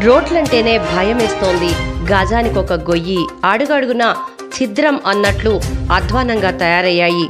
రోడ్లంటేనే భయమేస్తోంది గజానికొక గొయ్యి అడుగడుగున ఛిద్రం అన్నట్లు అధ్వానంగా తయారయ్యాయి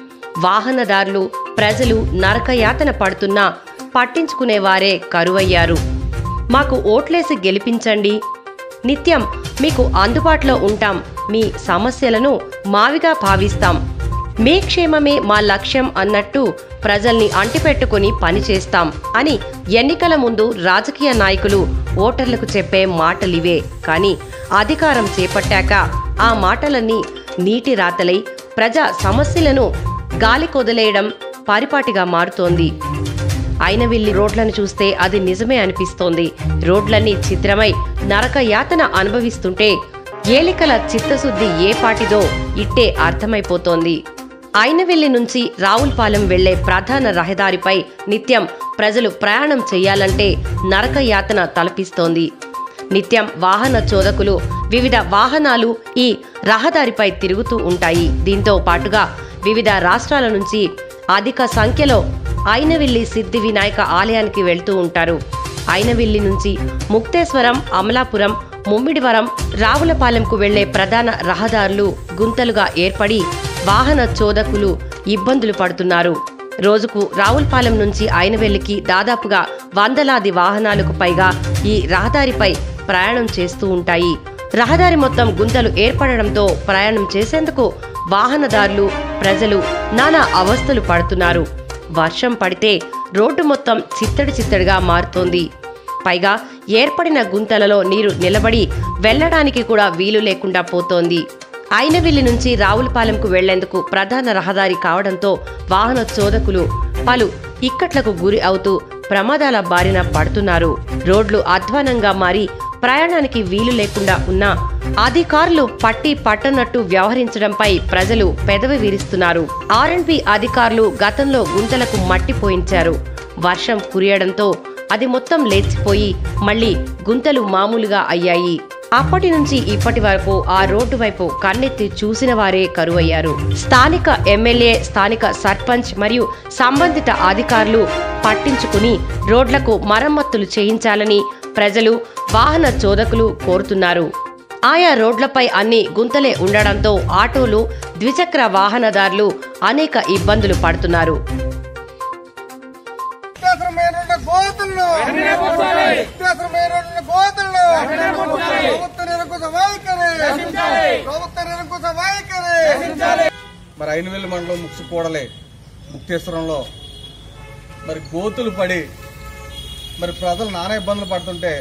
వాహనదారులు ప్రజలు నరకయాతన పడుతున్నా పట్టించుకునేవారే కరువయ్యారు మాకు ఓట్లేసి గెలిపించండి నిత్యం మీకు అందుబాటులో ఉంటాం మీ సమస్యలను మావిగా భావిస్తాం మీ క్షేమమే మా లక్ష్యం అన్నట్టు ప్రజల్ని అంటిపెట్టుకుని పనిచేస్తాం అని ఎన్నికల ముందు రాజకీయ నాయకులు ఓటర్లకు చెప్పే మాటలివే కానీ అధికారం చేపట్టాక ఆ మాటలన్నీ నీటి రాతలై ప్రజా సమస్యలను గాలి కొదిలేయడం పరిపాటిగా మారుతోంది అయినవిల్లి రోడ్లను చూస్తే అది నిజమే అనిపిస్తోంది రోడ్లన్నీ చిత్రమై నరక యాతన అనుభవిస్తుంటే ఏలికల చిత్తశుద్ధి ఏ పాటిదో ఇట్టే అర్థమైపోతోంది అయినవిల్లి నుంచి రావులపాలెం వెళ్లే ప్రధాన రహదారిపై నిత్యం ప్రజలు ప్రయాణం చేయాలంటే నరక యాతన తలపిస్తోంది నిత్యం వాహన చోదకులు వివిధ వాహనాలు ఈ రహదారిపై తిరుగుతూ ఉంటాయి దీంతో పాటుగా వివిధ రాష్ట్రాల నుంచి అధిక సంఖ్యలో అయినవిల్లి సిద్ధి వినాయక ఆలయానికి వెళ్తూ ఉంటారు అయినవిల్లి నుంచి ముక్తేశ్వరం అమలాపురం ముమ్మిడివరం రావులపాలెంకు వెళ్లే ప్రధాన రహదారులు గుంతలుగా ఏర్పడి వాహన చోదకులు ఇబ్బందులు పడుతున్నారు రోజుకు రావులపాలెం నుంచి అయినవెల్లికి దాదాపుగా వందలాది వాహనాలకు పైగా ఈ రహదారిపై ప్రయాణం చేస్తూ ఉంటాయి రహదారి మొత్తం గుంతలు ఏర్పడడంతో ప్రయాణం చేసేందుకు వాహనదారులు ప్రజలు నానా అవస్థలు పడుతున్నారు వర్షం పడితే రోడ్డు మొత్తం చిత్తడి చిత్తడిగా మారుతోంది పైగా ఏర్పడిన గుంతలలో నీరు నిలబడి వెళ్లడానికి కూడా వీలు లేకుండా పోతోంది అయినవిల్లి నుంచి రావులపాలెంకు వెళ్లేందుకు ప్రధాన రహదారి కావడంతో వాహన చోదకులు పలు ఇక్కట్లకు గురి అవుతూ ప్రమాదాల బారిన పడుతున్నారు రోడ్లు అధ్వానంగా మారి ప్రయాణానికి వీలు లేకుండా ఉన్నా అధికారులు పట్టి పట్టనట్టు వ్యవహరించడంపై ప్రజలు పెదవి విరుస్తున్నారు ఆర్ఎండ్బి అధికారులు గతంలో గుంతలకు మట్టి పోయించారు వర్షం కురియడంతో అది మొత్తం లేచిపోయి మళ్ళీ గుంతలు మామూలుగా అయ్యాయి అప్పటి నుంచి ఇప్పటి వరకు ఆ రోడ్డు వైపు కన్నెత్తి చూసిన వారే కరువయ్యారు స్థానిక ఎమ్మెల్యే స్థానిక సర్పంచ్ మరియు సంబంధిత అధికారులు పట్టించుకుని రోడ్లకు మరమ్మతులు చేయించాలని ప్రజలు వాహన చోదకులు కోరుతున్నారు ఆయా రోడ్లపై అన్ని గుంతలే ఉండడంతో ఆటోలు ద్విచక్ర వాహనదారులు అనేక ఇబ్బందులు పడుతున్నారు వ్యత్యాసమైన గోతులను వ్యత్యాసమైన గోతులను ప్రభుత్వ నిరంకుశ వైఖరి ప్రభుత్వ నిరంకుశ వైఖరి మరి ఐనవేలు మండలం ముక్సికూడలే ముక్తేశ్వరంలో మరి గోతులు పడి మరి ప్రజలు నానా ఇబ్బందులు పడుతుంటే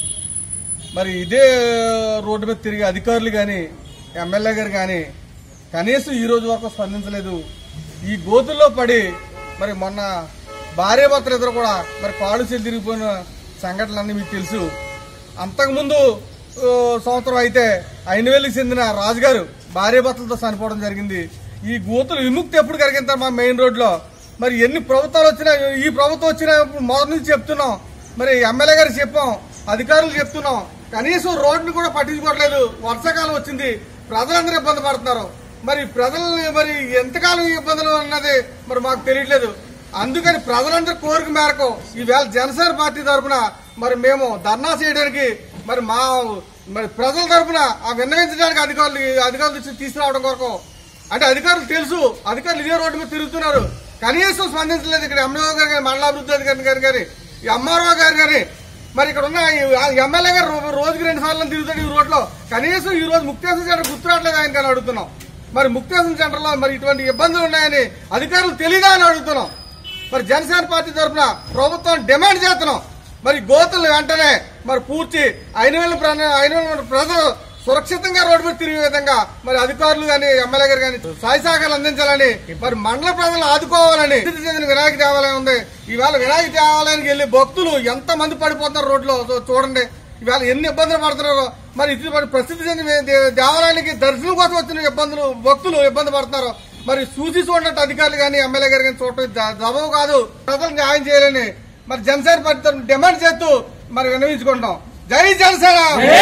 మరి ఇదే రోడ్డు మీద తిరిగే అధికారులు కానీ ఎమ్మెల్యే గారు కానీ కనీసం ఈ రోజు వరకు స్పందించలేదు ఈ గోతుల్లో పడి మరి మొన్న భార్య భర్తలు ఇద్దరు కూడా మరి కాళ్ళు చెల్లి తిరిగిపోయిన సంఘటనలన్నీ మీకు తెలుసు అంతకుముందు ఆ, సంవత్సరం అయితే ఐనవేలికి చెందిన రాజుగారు భార్య భర్తలతో చనిపోవడం జరిగింది ఈ గోతులు విముక్తి ఎప్పుడు కలిగింటారు మా మెయిన్ రోడ్లో మరి ఎన్ని ప్రభుత్వాలు వచ్చినా ఈ ప్రభుత్వం వచ్చినా మొదటి నుంచి చెప్తున్నాం మరి ఎమ్మెల్యే గారు చెప్పాం అధికారులు చెప్తున్నాం కనీసం రోడ్డును కూడా పట్టించుకోవట్లేదు వర్షాకాలం వచ్చింది ప్రజలందరూ ఇబ్బంది పడుతున్నారు మరి ప్రజల్ని మరి ఎంతకాలం ఈ ఇబ్బందులు అన్నది మరి మాకు తెలియట్లేదు అందుకని ప్రజలందరి కోరిక మేరకు ఈవేళ జనసేన పార్టీ తరఫున మరి మేము ధర్నా చేయడానికి మరి మా మరి ప్రజల తరఫున ఆ విన్నవించడానికి అధికారులు అధికారులు దృష్టికి తీసుకురావడం కొరకు అంటే అధికారులు తెలుసు అధికారులు ఇదే రోడ్డు మీద తిరుగుతున్నారు కనీసం స్పందించలేదు ఇక్కడ ఎంఓ గారు కానీ మండలాభివృద్ధి అధికారి గారు కానీ ఈ ఎంఆర్ఓ గారు కానీ మరి ఇక్కడ ఉన్న ఈ ఎమ్మెల్యే గారు రో- రోజుకి రెండు సార్లు తిరుగుతాడు ఈ రోడ్లో కనీసం ఈ రోజు ముక్తేశ్వర సెంటర్ గుర్తు రావట్లేదు ఆయన కానీ అడుగుతున్నాం మరి ముక్తేశ్వర సెంటర్ లో మరి ఇటువంటి ఇబ్బందులు ఉన్నాయని అధికారులు తెలియదా అని అడుగుతున్నాం మరి జనసేన పార్టీ తరఫున ప్రభుత్వం డిమాండ్ చేస్తున్నాం మరి గోతులు వెంటనే మరి పూర్తి ఐదు వేల ఐదు వేల ప్రజలు సురక్షితంగా రోడ్డు మీద తిరిగే విధంగా మరి అధికారులు గాని ఎమ్మెల్యే గారు గాని సాయ సహకారాలు అందించాలని మరి మండల ప్రజలు ఆదుకోవాలని ప్రసిద్ధి చెందిన వినాయక దేవాలయం ఉంది ఈవేళ వినాయక దేవాలయానికి వెళ్లి భక్తులు ఎంత మంది పడిపోతున్నారు రోడ్లో చూ- చూడండి ఈవేళ ఎన్ని ఇబ్బందులు పడుతున్నారో మరి ఇది మరి ప్రసిద్ధి చెందిన దే- దేవాలయానికి దర్శనం కోసం వచ్చిన ఇబ్బందులు భక్తులు ఇబ్బంది పడుతున్నారు మరి చూసి చూడనట్టు అధికారులు కానీ ఎమ్మెల్యే గారు కానీ చూడటం జ- జవాబు కాదు ప్రజలు న్యాయం చేయాలని మరి జనసేన పార్టీ తరఫున డిమాండ్ చేస్తూ మరి విన్నవించుకుంటాం జై జనసేన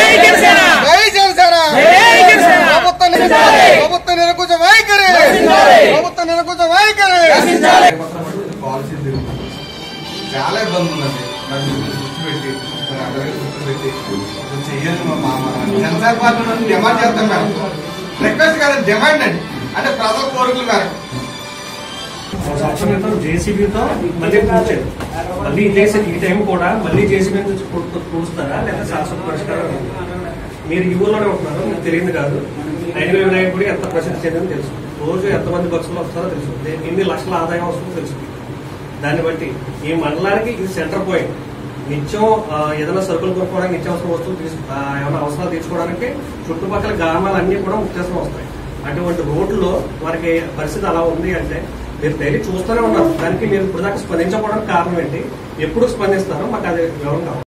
జై జనసేన ప్రభుత్వ నిరంకుశ- ప్రభుత్వ నిరంకుశ వైఖరి ప్రభుత్వ నిరంకుశ వైఖరి పాలసీ తిరుగుతుంది చాలా ఇబ్బంది ఉన్నది మరి మీరు దృష్టి పెట్టి మరి అందరికీ దృష్టి పెట్టి చెయ్యాలి మా మామ జనసేన పార్టీ నుంచి డిమాండ్ చేస్తాం మేడం రిక్వెస్ట్ కాదు డిమాండ్ అండి అంటే ప్రజల కోరికలు మేరకు ఒక సంవత్సరం క్రితం జేసీబీతో మళ్ళీ పూడ్చారు మళ్ళీ ఇదే స- ఈ టైం కూడా మళ్ళీ జేసీబీ నుంచి పూ- పూడుస్తారా లేదా శాశ్వత పరిష్కారం ఉందా? మీరు ఈ ఊర్లోనే ఉంటున్నారు మీకు తెలియదు కాదు ఐదు వినాయక గుడి ఎంత ప్రసిద్ధి చెందిందో తెలుసు రోజు ఎంతమంది భక్తులు వస్తారో తెలుసు దే- ఎన్ని లక్షల ఆదాయం వస్తుందో తెలుసు దాన్ని బట్టి ఈ మండలానికి ఇది సెంటర్ పాయింట్ నిత్యం ఆ, ఏదైనా సరుకులు కొనుక్కోవడానికి నిత్యావసర వస్తువులు తీసు ఆ, ఏమైనా అవసరాలు తీర్చుకోవడానికి చుట్టుపక్కల గ్రామాలన్నీ కూడా ముఖ్యసం వస్తాయి అటువంటి రోడ్లో మనకి పరిస్థితి అలా ఉంది అంటే మీరు డైలీ చూస్తూనే ఉన్నారు దానికి మీరు ఇప్పుడు దాకా స్పందించకపోవడానికి కారణం ఏంటి ఎప్పుడు స్పందిస్తారో మాకు అది వివరం కావాలి